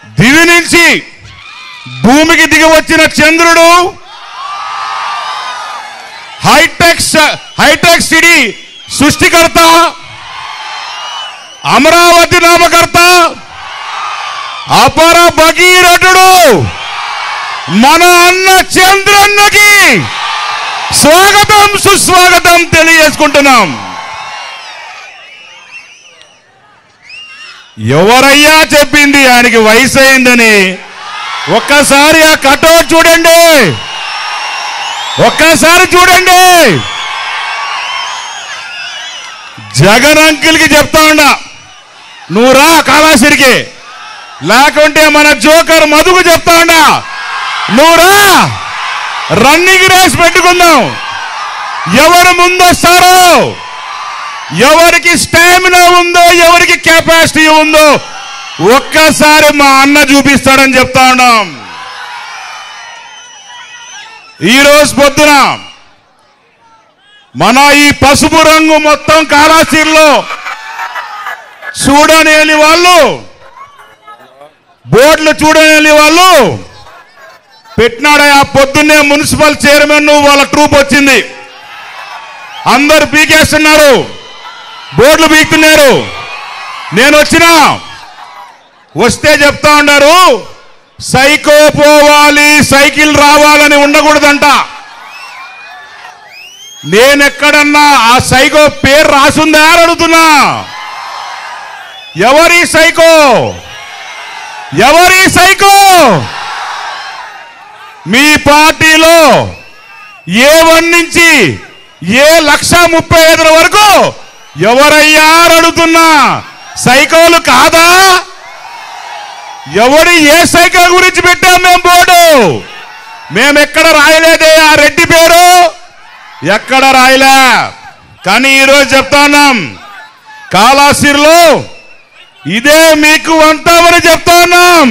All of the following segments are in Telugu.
దివి నుంచి భూమికి దిగి వచ్చిన చంద్రుడు హైటెక్ స- హైటెక్ సిటీ సృష్టికర్త అమరావతి నామకర్త అపర భగీరథుడు మన అన్న చంద్రన్నకి స్వాగతం సుస్వాగతం తెలియజేసుకుంటున్నాం ఎవరయ్యా చెప్పింది ఆయనకి వయసు అయిందని ఒక్కసారి ఆ కటౌట్ చూడండి ఒక్కసారి చూడండి జగన్ అంకిల్కి చెప్తా ఉన్నా నువ్వు రా కాళాసిరికి లేకుంటే మన జోకర్ మధుకు చెప్తా ఉన్నా నువ్వు రా రన్నింగ్ రేస్ పెట్టుకుందాం ఎవరు ముందొస్తారో ఎవరికి స్టామినా ఉందో ఎవరికి కెపాసిటీ ఉందో ఒక్కసారి మా అన్న చూపిస్తాడని చెప్తా ఉన్నాం ఈరోజు పొద్దున మన ఈ పసుపు రంగు మొత్తం కాళాస్తిలో చూడనేని వాళ్ళు బోర్డులు చూడనేని వాళ్ళు పెట్టినాడు ఆ పొద్దున్నే మున్సిపల్ చైర్మన్ వాళ్ళ ట్రూప్ వచ్చింది అందరు పీకేస్తున్నారు బోర్డులు పీకుతున్నారు నేను వచ్చినా వస్తే చెప్తా ఉన్నారు సైకో పోవాలి సైకిల్ రావాలని ఉండకూడదంట నేనెక్కడన్నా ఆ సైకో పేరు రాసుందా అని అడుగుతున్నా ఎవరి సైకో ఎవరి సైకో మీ పార్టీలో ఏ వన్ నుంచి ఏ లక్ష ముప్పై ఐదుల వరకు ఎవరయ్యా అని అడుగుతున్నా సైకోలు కాదా ఎవడి ఏ సైకిల్ గురించి పెట్టాం మేము బోర్డు మేము ఎక్కడ రాయలేదే ఆ రెడ్డి పేరు ఎక్కడ రాయలే కానీ ఈరోజు చెప్తా ఉన్నాం కాళాసిరిలో ఇదే మీకు అంతామని చెప్తా ఉన్నాం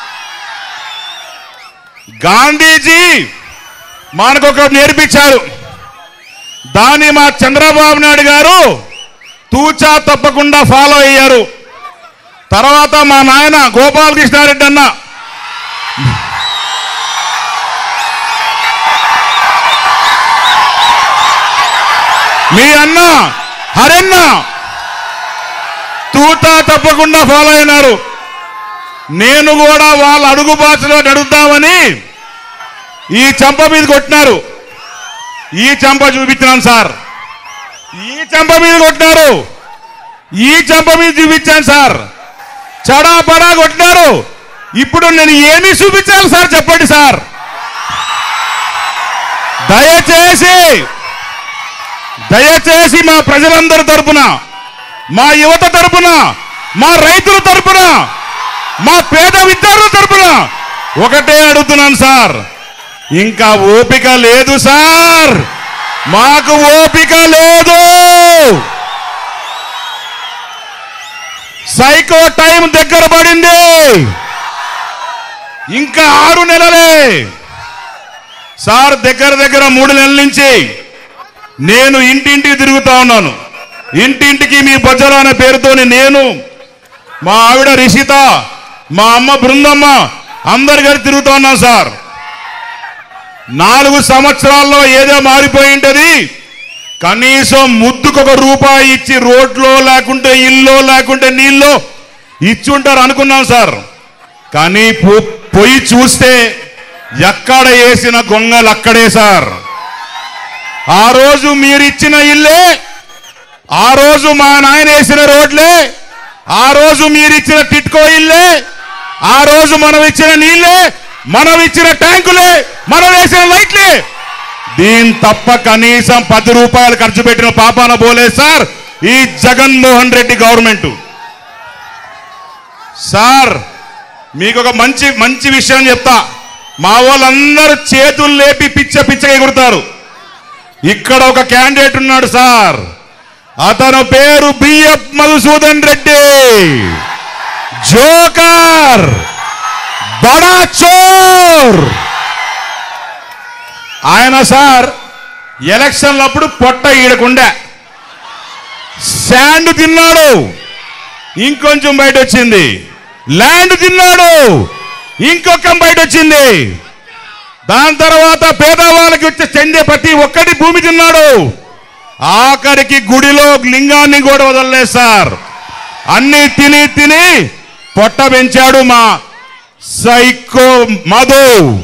గాంధీజీ మనకు ఒక నేర్పించారు దాన్ని మా చంద్రబాబు నాయుడు గారు తూచా తప్పకుండా ఫాలో అయ్యారు తర్వాత మా నాయన గోపాలకృష్ణారెడ్డి అన్న మీ అన్న హరన్న తూతా తప్పకుండా ఫాలో అయినారు నేను కూడా వాళ్ళ అడుగు బాటలో నడుద్దామని ఈ చంప మీద కొట్టినారు ఈ చంప చూపించినాను సార్ ఈ చంప మీద కొట్టినారు ఈ చంప మీద చూపించాను సార్ చడా పడా కొట్టినారు ఇప్పుడు నేను ఏమి చూపించాలి సార్ చెప్పండి సార్ దయచేసి దయచేసి మా ప్రజలందరి తరపున మా యువత తరపున మా రైతుల తరపున మా పేద విద్యార్థుల తరపున ఒకటే అడుగుతున్నాను సార్ ఇంకా ఓపిక లేదు సార్ మాకు ఓపిక లేదు సైకో టైం దగ్గర పడింది ఇంకా ఆరు నెలలే సార్ దగ్గర దగ్గర మూడు నెలల నుంచి నేను ఇంటింటికి తిరుగుతా ఉన్నాను ఇంటింటికి మీ బొజ్జల అనే పేరుతోని నేను మా ఆవిడ రిషిత మా అమ్మ బృందమ్మ అందరి గారు తిరుగుతా ఉన్నాం సార్ నాలుగు సంవత్సరాల్లో ఏదో మారిపోయి ఉంటది కనీసం ముద్దుకు ఒక రూపాయి ఇచ్చి రోడ్లో లేకుంటే ఇల్లో లేకుంటే నీళ్ళో ఇచ్చుంటారు అనుకున్నాం సార్ కానీ పో- పోయి చూస్తే ఎక్కడ వేసిన గొంగలు అక్కడే సార్ ఆ రోజు మీరు ఇచ్చిన ఇల్లే ఆ రోజు మా నాయన వేసిన రోడ్లే ఆ రోజు మీరు ఇచ్చిన టిట్కో ఇల్లే ఆ రోజు మనం ఇచ్చిన నీళ్ళే మనం ఇచ్చిన ట్యాంకులే మనం వేసిన లైట్లే దీని తప్ప కనీసం పది రూపాయలు ఖర్చు పెట్టిన పాపాన పోలే సార్ ఈ జగన్మోహన్ రెడ్డి గవర్నమెంట్ సార్ మీకు ఒక మంచి మంచి విషయం చెప్తా మా వాళ్ళందరూ చేతులు లేపి పిచ్చ పిచ్చగా ఎగురుతారు ఇక్కడ ఒక క్యాండిడేట్ ఉన్నాడు సార్ అతను పేరు బిఎఫ్ మధుసూదన్ రెడ్డి జోకర్ బడా చోర్ ఆయన సార్ ఎలక్షన్లప్పుడు పొట్ట ఈడకుండే శాండ్ తిన్నాడు ఇంకొంచెం బయట వచ్చింది ల్యాండ్ తిన్నాడు ఇంకొక బయట వచ్చింది దాని తర్వాత పేదవాళ్ళకి వచ్చే చెందే ప్రతి ఒక్కటి భూమి తిన్నాడు ఆఖరికి గుడిలో లింగాన్ని కూడా వదలలేదు సార్ అన్ని తిని తిని పొట్ట పెంచాడు మా సైకో మధు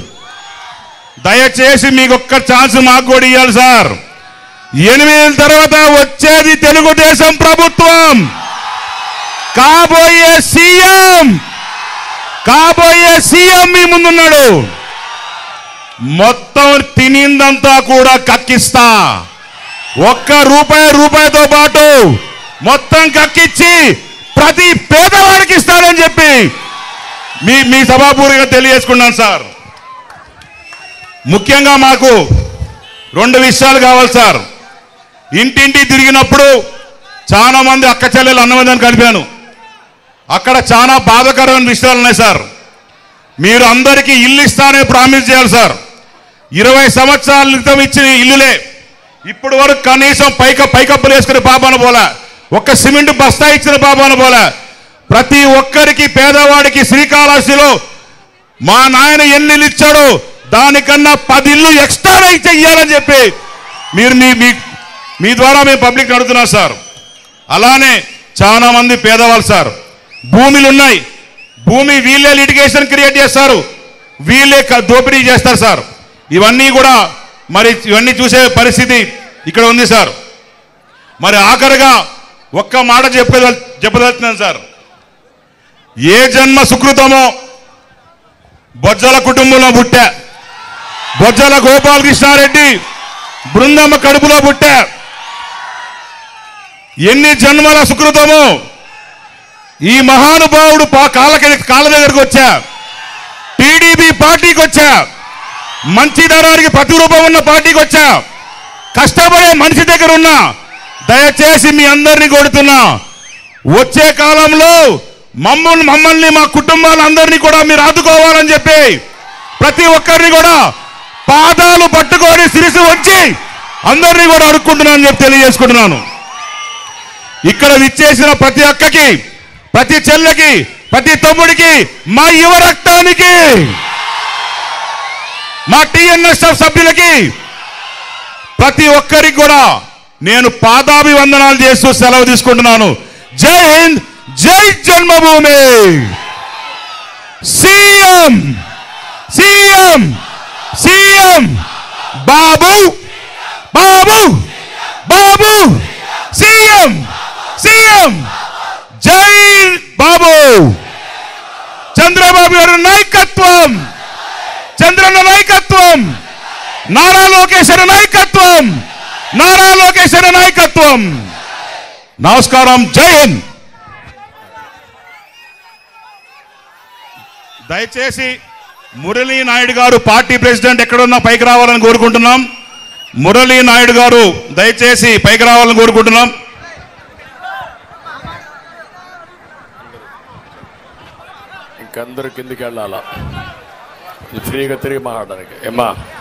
దయచేసి మీకు ఒక్క ఛాన్స్ మాకు కూడా ఇవ్వాలి సార్ ఎనిమిది తర్వాత వచ్చేది తెలుగుదేశం ప్రభుత్వం కాబోయే సీఎం కాబోయే సీఎం మీ ముందున్నాడు మొత్తం తినిందంతా కూడా కక్కిస్తా ఒక్క రూపాయి రూపాయితో పాటు మొత్తం కక్కిచ్చి ప్రతి పేదవాడికి ఇస్తానని చెప్పి మీ మీ సభాపూర్వకంగా తెలియజేసుకున్నాను సార్ ముఖ్యంగా మాకు రెండు విషయాలు కావాలి సార్ ఇంటింటి తిరిగినప్పుడు చాలా మంది అక్క చెల్లెలు అన్నమందని కలిపాను అక్కడ చాలా బాధాకరమైన విషయాలు ఉన్నాయి సార్ మీరు అందరికీ ఇల్లు ఇస్తానే ప్రామిస్ చేయాలి సార్ ఇరవై సంవత్సరాల క్రితం ఇచ్చిన ఇల్లులే ఇప్పుడు వరకు కనీసం పైక పైకప్పులు వేసుకునే పాపాన పోలే ఒక్క సిమెంట్ బస్తా ఇచ్చిన పాపాన పోలే ప్రతి ఒక్కరికి పేదవాడికి శ్రీకాళహస్తిలో మా నాయన ఎన్ని ఇల్లు ఇచ్చాడో దానికన్నా పది ఇల్లు ఎక్స్ట్రా చెయ్యాలని చెప్పి మీరు మీ మీ మీ ద్వారా మేము పబ్లిక్ అడుగుతున్నాం సార్ అలానే చాలా మంది పేదవాళ్ళు సార్ భూమిలు ఉన్నాయి భూమి వీళ్ళే లిటిగేషన్ క్రియేట్ చేస్తారు వీళ్ళే క- దోపిడీ చేస్తారు సార్ ఇవన్నీ కూడా మరి ఇవన్నీ చూసే పరిస్థితి ఇక్కడ ఉంది సార్ మరి ఆఖరిగా ఒక్క మాట చెప్పేద చెప్పదలుచున్నాను సార్ ఏ జన్మ సుకృతమో బొజ్జల కుటుంబంలో పుట్టా బొజ్జల గోపాలకృష్ణారెడ్డి బృందమ్మ కడుపులో పుట్టా ఎన్ని జన్మల సుకృతమో ఈ మహానుభావుడు పా కాళ్ళకి కాళ్ళ దగ్గరకు వచ్చా టీడీపీ పార్టీకి వచ్చా మంచితనానికి ప్రతిరూపం ఉన్న పార్టీకి వచ్చా కష్టపడే మనిషి దగ్గర ఉన్నా దయచేసి మీ అందరినీ కొడుతున్నా వచ్చే కాలంలో మమ్మల్ని మమ్మల్ని మా కుటుంబాలందరినీ కూడా మీరు ఆదుకోవాలని చెప్పి ప్రతి ఒక్కరిని కూడా పాదాలు పట్టుకొని సిరిసి వచ్చి అందరినీ కూడా అడుక్కుంటున్నానని చెప్పి తెలియజేసుకుంటున్నాను ఇక్కడ విచ్చేసిన ప్రతి అక్కకి ప్రతి చెల్లెకి ప్రతి తమ్ముడికి మా యువ రక్తానికి మా టిఎన్ఎస్ఎఫ్ సభ్యులకి ప్రతి ఒక్కరికి కూడా నేను పాదాభివందనాలు చేస్తూ సెలవు తీసుకుంటున్నాను జై హింద్ జై జన్మభూమి CM CM CM Babu Babu Babu CM CM జై బాబు చంద్రబాబు గారి నాయకత్వం చంద్రన్న నాయకత్వం నారా లోకేశ్వర నాయకత్వం నారా లోకేశ్వర నాయకత్వం నమస్కారం జై హింద్ దయచేసి మురళీ నాయుడు గారు పార్టీ ప్రెసిడెంట్ ఎక్కడున్నా పైకి రావాలని కోరుకుంటున్నాం మురళీ నాయుడు గారు దయచేసి పైకి రావాలని కోరుకుంటున్నాం ఇంకందరూ కిందికి వెళ్ళాలా ఫ్రీగా తిరిగి మాట్లాడడానికి ఏమ్మా